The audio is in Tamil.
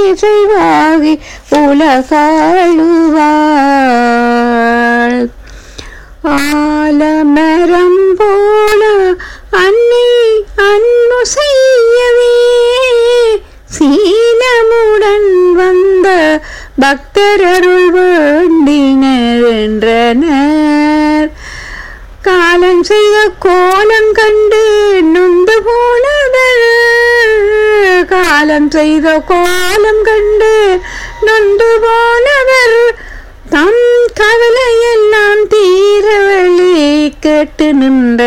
இசைவாகி உலகாளுவாள் ஆலமரம் போல அன்னை அன்பு செய்யவே சீனமுடன் வந்த பக்தரருள் வேண்டினர் என்றனர் காலம் செய்த கோலம் கண்டு நொந்து போனவர் காலம் செய்த கோலம் கண்டு நொந்து போனவர் தம் கவலையெல்லாம் தீரவழி கேட்டு நின்ற